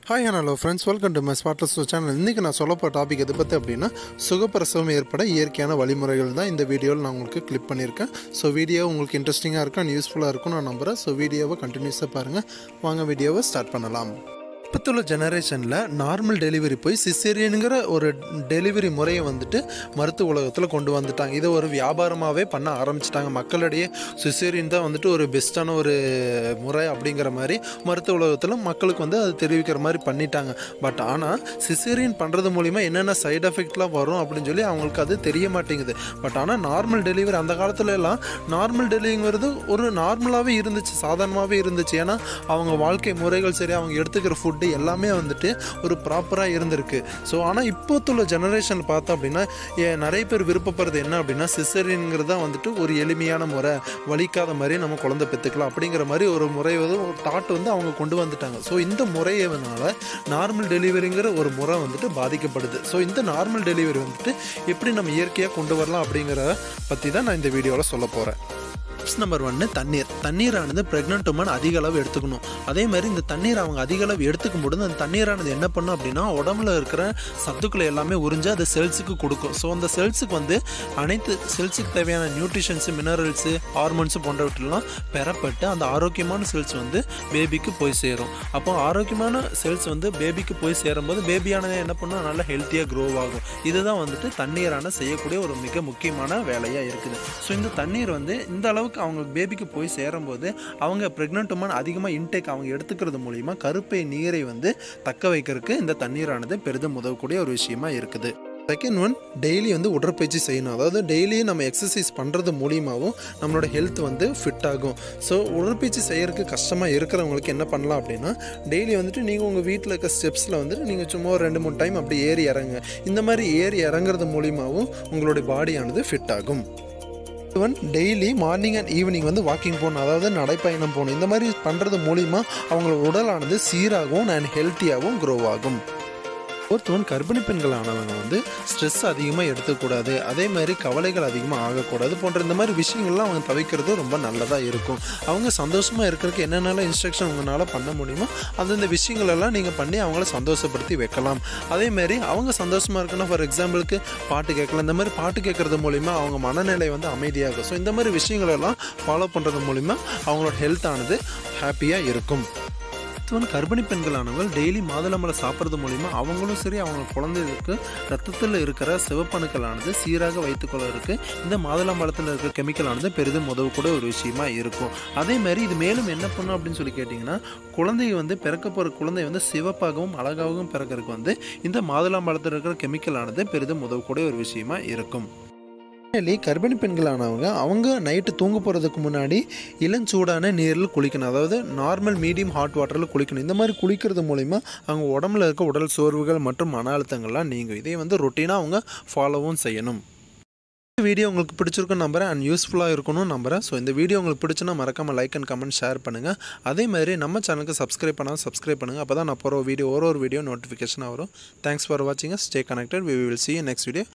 hi hello friends welcome to my Smartless channel இன்றைக்கி நான் சொல்ல போகிற டாபிக் எது பற்றி அப்படின்னா சுகப்பிரசவம் ஏற்பட இயற்கையான வழிமுறைகள் தான் இந்த வீடியோவில் நான் உங்களுக்கு கிளிக் பண்ணியிருக்கேன் ஸோ வீடியோ உங்களுக்கு இன்ட்ரெஸ்டிங்காக இருக்கும் அண்ட் யூஸ்ஃபுல்லாக இருக்கும் நான் நம்புகிறேன் ஸோ வீடியோவை கண்டினியூஸாக பாருங்கள் வாங்க வீடியோவை ஸ்டார்ட் பண்ணலாம் இப்போத்துள்ள ஜெனரேஷனில் நார்மல் டெலிவரி போய் சிசேரியனுங்கிற ஒரு டெலிவரி முறையை வந்துட்டு மருத்துவ உலகத்தில் கொண்டு வந்துட்டாங்க இதை ஒரு வியாபாரமாகவே பண்ண ஆரம்பிச்சிட்டாங்க மக்களிடையே சிசேரியன் தான் வந்துட்டு ஒரு பெஸ்ட்டான ஒரு முறை அப்படிங்கிற மாதிரி மருத்துவ உலகத்தில் மக்களுக்கு வந்து அது தெரிவிக்கிற மாதிரி பண்ணிட்டாங்க பட் ஆனால் சிசேரியன் பண்ணுறது மூலிமா என்னென்ன சைடு எஃபெக்ட்லாம் வரும் அப்படின்னு சொல்லி அவங்களுக்கு அது தெரிய மாட்டேங்குது பட் ஆனால் நார்மல் டெலிவரி அந்த காலத்துல எல்லாம் நார்மல் டெலிவரிங்கிறது ஒரு நார்மலாகவே இருந்துச்சு சாதாரணமாகவே இருந்துச்சு ஏன்னா அவங்க வாழ்க்கை முறைகள் சரி அவங்க எடுத்துக்கிற ஃபுட்டு எல்லாமே வந்துட்டு ஒரு ப்ராப்பராக இருந்திருக்கு ஸோ ஆனால் இப்போத்துள்ள ஜெனரேஷன் பார்த்தோம் அப்படின்னா ஏ- நிறைய பேர் விருப்பப்படுறது என்ன அப்படின்னா சிசரிங்கிறது தான் வந்துட்டு ஒரு எளிமையான முறை வலிக்காத மாதிரி நம்ம குழந்தை பெற்றுக்கலாம் அப்படிங்கிற மாதிரி ஒரு முறை வந்து ஒரு தாட் வந்து அவங்க கொண்டு வந்துட்டாங்க ஸோ இந்த முறையினால நார்மல் டெலிவரிங்கிற ஒரு முறை வந்துட்டு பாதிக்கப்படுது ஸோ இந்த நார்மல் டெலிவரி வந்துட்டு எப்படி நம்ம இயற்கையாக கொண்டு வரலாம் அப்படிங்கிறத பற்றி தான் நான் இந்த வீடியோவில் சொல்ல போகிறேன் டிப்ஸ் நம்பர் ஒன்று தண்ணீர் தண்ணீரானது ப்ரெக்னென்ட் உமன் அதிக அளவு எடுத்துக்கணும் அதே மாதிரி இந்த தண்ணீர் அவங்க அதிக அளவு எடுத்துக்கும் பொழுது அந்த தண்ணீரானது என்ன பண்ணும் அப்படின்னா உடம்புல இருக்கிற சத்துக்களை எல்லாமே உறிஞ்சு அது செல்ஸுக்கு கொடுக்கும் ஸோ அந்த செல்ஸுக்கு வந்து அனைத்து செல்ஸுக்கு தேவையான நியூட்ரிஷன்ஸு மினரல்ஸு ஹார்மோன்ஸு போன்றவற்றெல்லாம் பெறப்பட்டு அந்த ஆரோக்கியமான செல்ஸ் வந்து பேபிக்கு போய் சேரும் அப்போ ஆரோக்கியமான செல்ஸ் வந்து பேபிக்கு போய் சேரும்போது பேபியானது என்ன பண்ணும் நல்லா ஹெல்த்தியாக க்ரோ ஆகும் இதுதான் வந்துட்டு தண்ணீரான செய்யக்கூடிய ஒரு மிக முக்கியமான வேலையாக இருக்குது ஸோ இந்த தண்ணீர் வந்து இந்த அளவுக்கு அவங்க பேபிக்கு போய் சேரும்போது அவங்க ப்ரெக்னென்ட் உமன் அதிகமாக இன்டேக் அவங்க எடுத்துக்கிறது மூலிமா கருப்பை நீரை வந்து தக்க வைக்கிறதுக்கு இந்த தண்ணீரானது பெரிதும் உதவக்கூடிய ஒரு விஷயமா இருக்குது செகண்ட் ஒன் டெய்லி வந்து உடற்பயிற்சி செய்யணும் அதாவது டெய்லி நம்ம எக்ஸசைஸ் பண்ணுறது மூலியமாகவும் நம்மளோட ஹெல்த் வந்து ஃபிட் ஆகும் ஸோ உடற்பயிற்சி செய்யறதுக்கு கஷ்டமாக இருக்கிறவங்களுக்கு என்ன பண்ணலாம் அப்படின்னா டெய்லி வந்துட்டு நீங்கள் உங்கள் வீட்டில் இருக்க ஸ்டெப்ஸில் வந்துட்டு நீங்கள் சும்மா ஒரு ரெண்டு மூணு டைம் அப்படி ஏறி இறங்க இந்த மாதிரி ஏறி இறங்குறது மூலியமாகவும் உங்களுடைய பாடியானது ஃபிட் ஆகும் one daily morning and evening வந்து வாக்கிங் போகணும் அதாவது நடைப்பயணம் போகணும் இந்த மாதிரி பண்ணுறது மூலிமா அவங்களோட உடலானது சீராகவும் அண்ட் ஹெல்த்தியாகவும் க்ரோ ஆகும் ஃபோர்த் ஒன் கர்ப்பிணி பெண்கள் ஆனவங்க வந்து ஸ்ட்ரெஸ் அதிகமாக எடுத்துக்கூடாது அதே மாதிரி கவலைகள் அதிகமாக ஆகக்கூடாது போன்ற இந்த மாதிரி விஷயங்கள்லாம் அவங்க தவிர்க்கிறது ரொம்ப நல்லதாக இருக்கும் அவங்க சந்தோஷமாக இருக்கிறதுக்கு என்னென்னலாம் இன்ஸ்ட்ரக்ஷன் உங்களால் பண்ண முடியுமோ அந்தந்த விஷயங்கள் எல்லாம் நீங்கள் பண்ணி அவங்கள சந்தோஷப்படுத்தி வைக்கலாம் அதே மாதிரி அவங்க சந்தோஷமாக இருக்குன்னா ஃபார் எக்ஸாம்பிளுக்கு பாட்டு கேட்கலாம் இந்த மாதிரி பாட்டு கேட்குறது மூலிமா அவங்க மனநிலை வந்து அமைதியாகும் ஸோ இந்த மாதிரி விஷயங்கள் எல்லாம் ஃபாலோ பண்ணுறது மூலிமா அவங்களோட ஹெல்த் ஆனது ஹாப்பியாக இருக்கும் மருத்துவன் கர்ப்பிணி பெண்களானவர்கள் டெய்லி மாதுளம்பழம் சாப்பிட்றது மூலிமா அவங்களும் சரி அவங்க குழந்தைகளுக்கு ரத்தத்தில் இருக்கிற சிவப்பணுக்களானது சீராக வைத்துக்கொள்வதற்கு இந்த மாதுளம்பழத்தில் இருக்கிற கெமிக்கலானது பெரிதும் உதவக்கூடிய ஒரு விஷயமா இருக்கும் அதே மாதிரி இது மேலும் என்ன பண்ணும் அப்படின்னு சொல்லி கேட்டிங்கன்னா குழந்தை வந்து பிறக்க போகிற குழந்தை வந்து சிவப்பாகவும் அழகாகவும் பிறக்கிறதுக்கு வந்து இந்த மாதுளம்பழத்தில் இருக்கிற கெமிக்கலானது பெரிதும் உதவக்கூடிய ஒரு விஷயமா இருக்கும் ஃபைனலி கர்ப்பிணி பெண்களானவங்க அவங்க நைட்டு தூங்க போகிறதுக்கு முன்னாடி இளஞ்சூடான நீரில் குளிக்கணும் அதாவது நார்மல் மீடியம் ஹாட் வாட்டரில் குளிக்கணும் இந்த மாதிரி குளிக்கிறது மூலிமா அவங்க உடம்புல இருக்க உடல் சோர்வுகள் மற்றும் மன அழுத்தங்கள்லாம் நீங்கும் இதை வந்து ரொட்டீனாக அவங்க ஃபாலோவும் செய்யணும் இந்த வீடியோ உங்களுக்கு பிடிச்சிருக்கும் நம்புறேன் அண்ட் யூஸ்ஃபுல்லாக இருக்கணும்னு நம்புறேன் ஸோ இந்த வீடியோ உங்களுக்கு பிடிச்சுன்னா மறக்காமல் லைக் அண்ட் கமெண்ட் ஷேர் பண்ணுங்கள் அதே மாதிரி நம்ம சேனலுக்கு சப்ஸ்கிரைப் பண்ணால் சப்ஸ்கிரைப் பண்ணுங்கள் அப்போ தான் நான் போகிற வீடியோ ஒரு ஒரு வீடியோ நோட்டிஃபிகேஷனாக வரும் தேங்க்ஸ் ஃபார் வாட்சிங் stay connected we will see you next video